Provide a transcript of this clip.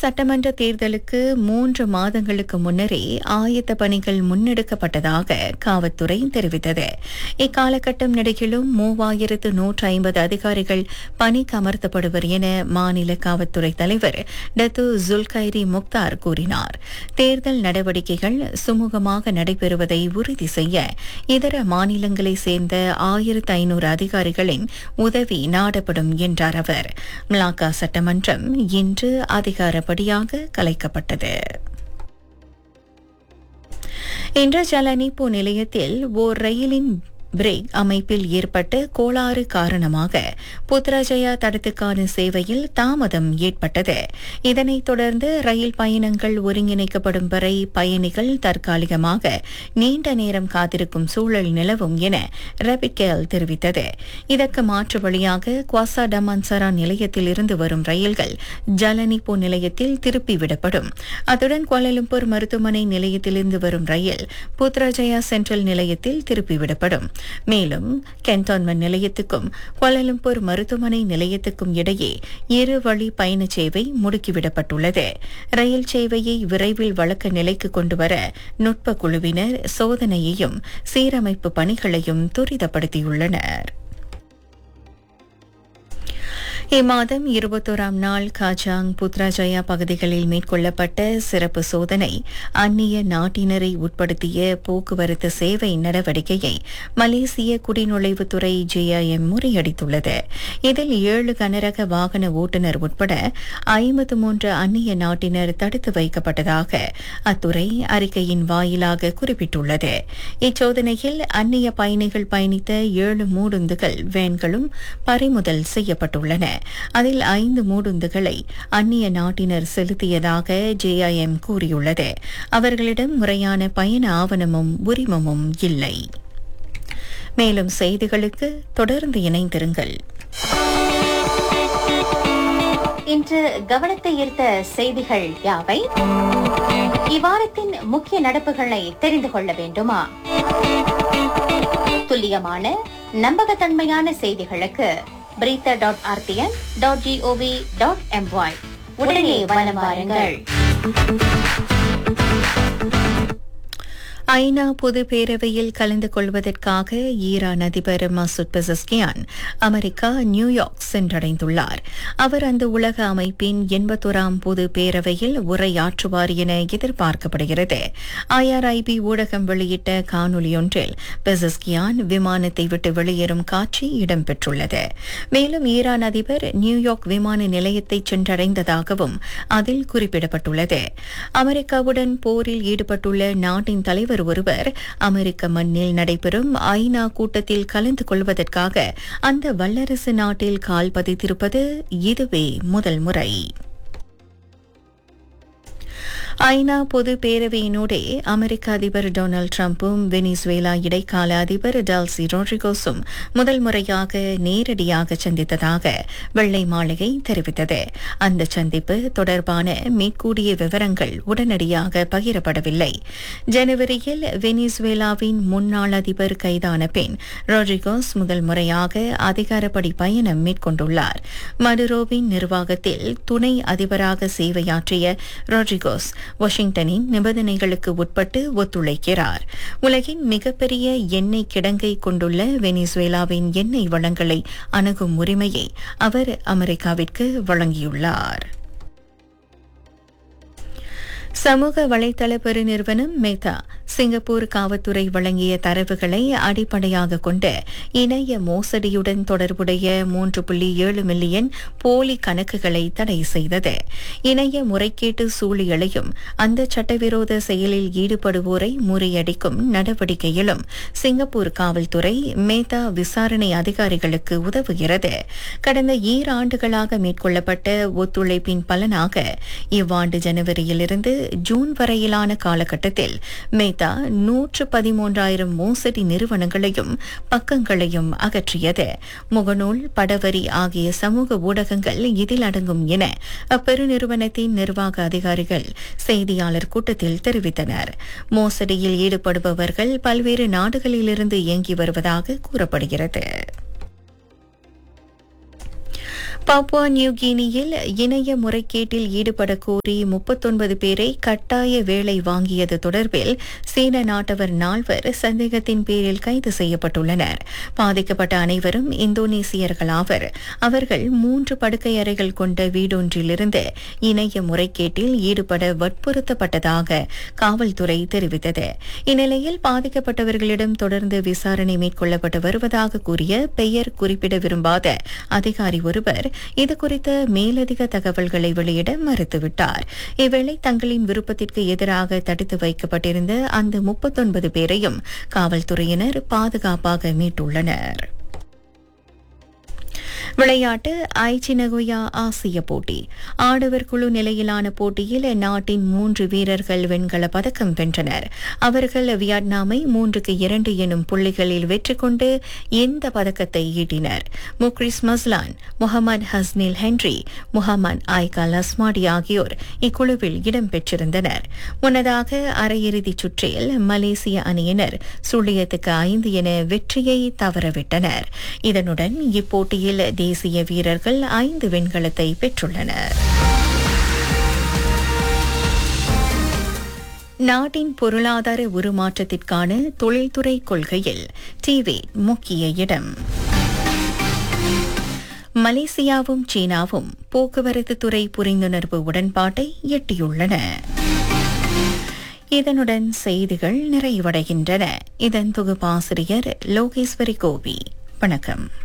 சட்டமன்ற தேர்தலுக்கு மூன்று மாதங்களுக்கு முன்னரே ஆயத்த பணிகள் முன்னெடுக்கப்பட்டதாக காவல்துறை தெரிவித்தது இக்காலகட்டம் நெடுகிலும் மூவாயிரத்து நூற்று ஐம்பது அதிகாரிகள் பணிக்கு அமர்த்தப்படுவர் என மாநில காவல்துறை தலைவர் டத்து ஜுல்கைரி முக்தார் கூறினார் தேர்தல் நடவடிக்கைகள் சுமூகமாக நடைபெறுவதை உறுதி செய்ய இதர மாநிலங்களை சேர்ந்த ஆயிரத்து ஐநூறு அதிகாரிகளின் உதவி நாடப்படும் என்றார் அவர் மிலாக்கா சட்டமன்றம் இன்று அதிகாரப்படியாக கலைக்கப்பட்டது இன்று ஜலனிப்போ நிலையத்தில் ஓர் ரயிலின் பிரேக் அமைப்பில் ஏற்பட்ட கோளாறு காரணமாக புத்ராஜயா தடத்துக்கான சேவையில் தாமதம் ஏற்பட்டது இதனைத் தொடர்ந்து ரயில் பயணங்கள் ஒருங்கிணைக்கப்படும் வரை பயணிகள் தற்காலிகமாக நீண்ட நேரம் காத்திருக்கும் சூழல் நிலவும் என ரபிகேல் தெரிவித்தது இதற்கு மாற்று வழியாக குவாசா டமான்சரா நிலையத்தில் இருந்து வரும் ரயில்கள் ஜலனிப்போ நிலையத்தில் திருப்பிவிடப்படும் அத்துடன் கோலாலம்பூர் மருத்துவமனை நிலையத்திலிருந்து வரும் ரயில் புத்ராஜயா சென்ட்ரல் நிலையத்தில் திருப்பிவிடப்படும் மேலும் கென்டான்மெண்ட் நிலையத்துக்கும் கோலாலம்பூர் மருத்துவமனை நிலையத்துக்கும் இடையே இரு வழி பயண சேவை முடுக்கிவிடப்பட்டுள்ளது ரயில் சேவையை விரைவில் வழக்க நிலைக்கு கொண்டுவர நுட்ப குழுவினர் சோதனையையும் சீரமைப்பு பணிகளையும் துரிதப்படுத்தியுள்ளனர் இம்மாதம் இருபத்தோராம் நாள் காஜாங் புத்ராஜயா பகுதிகளில் மேற்கொள்ளப்பட்ட சிறப்பு சோதனை அந்நிய நாட்டினரை உட்படுத்திய போக்குவரத்து சேவை நடவடிக்கையை மலேசிய குடிநுழைவுத்துறை ஜேஐஎம் முறியடித்துள்ளது இதில் ஏழு கனரக வாகன ஓட்டுநர் உட்பட ஐம்பத்து மூன்று அந்நிய நாட்டினர் தடுத்து வைக்கப்பட்டதாக அத்துறை அறிக்கையின் வாயிலாக குறிப்பிட்டுள்ளது இச்சோதனையில் அந்நிய பயணிகள் பயணித்த ஏழு மூடுந்துகள் வேன்களும் பறிமுதல் செய்யப்பட்டுள்ளன அதில் ஐந்து மூடுந்துகளை அந்நிய நாட்டினர் செலுத்தியதாக ஜேஐஎம் கூறியுள்ளது அவர்களிடம் முறையான பயண ஆவணமும் உரிமமும் இல்லை மேலும் செய்திகளுக்கு தொடர்ந்து இணைந்திருங்கள் இன்று கவனத்தை ஈர்த்த செய்திகள் யாவை இவ்வாரத்தின் முக்கிய நடப்புகளை தெரிந்து கொள்ள வேண்டுமா துல்லியமான நம்பகத்தன்மையான செய்திகளுக்கு berita dot RTM dot GOV dot MY உடனே வலம் வாருங்கள் ஐநா பொது பேரவையில் கலந்து கொள்வதற்காக ஈரான் அதிபர் மசூத் பெசஸ்கியான் அமெரிக்கா நியூயார்க் சென்றடைந்துள்ளார் அவர் அந்த உலக அமைப்பின் எண்பத்தோராம் பொது பேரவையில் உரையாற்றுவார் என எதிர்பார்க்கப்படுகிறது ஐஆர்ஐபி ஊடகம் வெளியிட்ட காணொலியொன்றில் பெசஸ்கியான் விமானத்தை விட்டு வெளியேறும் காட்சி இடம்பெற்றுள்ளது மேலும் ஈரான் அதிபர் நியூயார்க் விமான நிலையத்தை சென்றடைந்ததாகவும் அதில் குறிப்பிடப்பட்டுள்ளது அமெரிக்காவுடன் போரில் ஈடுபட்டுள்ள நாட்டின் தலைவர் ஒருவர் அமெரிக்க மண்ணில் நடைபெறும் ஐநா கூட்டத்தில் கலந்து கொள்வதற்காக அந்த வல்லரசு நாட்டில் கால் பதித்திருப்பது இதுவே முதல் முறை ஐநா பொது பேரவையினூடே அமெரிக்க அதிபர் டொனால்டு டிரம்பும் வெனிசுவேலா இடைக்கால அதிபர் டால்சி ரோட்ரிகோஸும் முதல் முறையாக நேரடியாக சந்தித்ததாக வெள்ளை மாளிகை தெரிவித்தது அந்த சந்திப்பு தொடர்பான மேற்கூடிய விவரங்கள் உடனடியாக பகிரப்படவில்லை ஜனவரியில் வெனிசுவேலாவின் முன்னாள் அதிபர் கைதான பின் ரோட்ரிகோஸ் முதல் முறையாக அதிகாரப்படி பயணம் மேற்கொண்டுள்ளார் மடுரோவின் நிர்வாகத்தில் துணை அதிபராக சேவையாற்றிய ரோட்ரிகோஸ் வாஷிங்டனின் நிபந்தனைகளுக்கு உட்பட்டு ஒத்துழைக்கிறார் உலகின் மிகப்பெரிய எண்ணெய் கிடங்கை கொண்டுள்ள வெனிசுவேலாவின் எண்ணெய் வளங்களை அணுகும் உரிமையை அவர் அமெரிக்காவிற்கு வழங்கியுள்ளார் சமூக வலைதள பெருநிறுவனம் மெத்தா சிங்கப்பூர் காவல்துறை வழங்கிய தரவுகளை அடிப்படையாக கொண்டு இணைய மோசடியுடன் தொடர்புடைய மூன்று புள்ளி ஏழு மில்லியன் போலி கணக்குகளை தடை செய்தது இணைய முறைகேட்டு சூழியலையும் அந்த சட்டவிரோத செயலில் ஈடுபடுவோரை முறியடிக்கும் நடவடிக்கையிலும் சிங்கப்பூர் காவல்துறை மேத்தா விசாரணை அதிகாரிகளுக்கு உதவுகிறது கடந்த ஈராண்டுகளாக மேற்கொள்ளப்பட்ட ஒத்துழைப்பின் பலனாக இவ்வாண்டு ஜனவரியிலிருந்து ஜூன் வரையிலான காலகட்டத்தில் மேத்தா நூற்று பதிமூன்றாயிரம் மோசடி நிறுவனங்களையும் பக்கங்களையும் அகற்றியது முகநூல் படவரி ஆகிய சமூக ஊடகங்கள் இதில் அடங்கும் என அப்பெருநிறுவனத்தின் நிர்வாக அதிகாரிகள் செய்தியாளர் கூட்டத்தில் தெரிவித்தனர் மோசடியில் ஈடுபடுபவர்கள் பல்வேறு நாடுகளிலிருந்து இயங்கி வருவதாக கூறப்படுகிறது பாப்புவா நியூ கினியில் இணைய முறைகேட்டில் ஈடுபட கோரி முப்பத்தொன்பது பேரை கட்டாய வேலை வாங்கியது தொடர்பில் சீன நாட்டவர் நால்வர் சந்தேகத்தின் பேரில் கைது செய்யப்பட்டுள்ளனர் பாதிக்கப்பட்ட அனைவரும் இந்தோனேசியர்களாவர் அவர்கள் மூன்று படுக்கை அறைகள் கொண்ட வீடொன்றிலிருந்து இணைய முறைகேட்டில் ஈடுபட வற்புறுத்தப்பட்டதாக காவல்துறை தெரிவித்தது இந்நிலையில் பாதிக்கப்பட்டவர்களிடம் தொடர்ந்து விசாரணை மேற்கொள்ளப்பட்டு வருவதாக கூறிய பெயர் குறிப்பிட விரும்பாத அதிகாரி ஒருவர் இதுகுறித்த மேலதிக தகவல்களை வெளியிட மறுத்துவிட்டார் இவ்வேளை தங்களின் விருப்பத்திற்கு எதிராக தடுத்து வைக்கப்பட்டிருந்த அந்த முப்பத்தொன்பது பேரையும் காவல்துறையினர் பாதுகாப்பாக மீட்டுள்ளனர் விளையாட்டு ஐச்சி நகோயா ஆசிய போட்டி ஆடவர் குழு நிலையிலான போட்டியில் நாட்டின் மூன்று வீரர்கள் வெண்கல பதக்கம் வென்றனர் அவர்கள் வியட்நாமை மூன்றுக்கு இரண்டு எனும் புள்ளிகளில் வெற்றி கொண்டு இந்த பதக்கத்தை ஈட்டினர் Mukhriz Maslan Muhammad Hasnil Henry Muhammad Aikal Asmadi ஆகியோர் இக்குழுவில் இடம்பெற்றிருந்தனர் முன்னதாக அரையிறுதிச் சுற்றில் மலேசிய அணியினர் சுழியத்துக்கு ஐந்து என வெற்றியை தவறவிட்டனர் இதனுடன் இப்போட்டியில் தேசிய வீரர்கள் ஐந்து வெண்கலத்தை பெற்றுள்ளனர் நாட்டின் பொருளாதார உருமாற்றத்திற்கான தொழில்துறை கொள்கையில் டிவி முக்கிய இடம் மலேசியாவும் சீனாவும் போக்குவரத்து துறை புரிந்துணர்வு உடன்பாட்டை எட்டியுள்ளன இதனுடன் செய்திகள் நிறைவடைகின்றன இதன் தொகுப்பாசிரியர் லோகேஸ்வரி கோபி வணக்கம்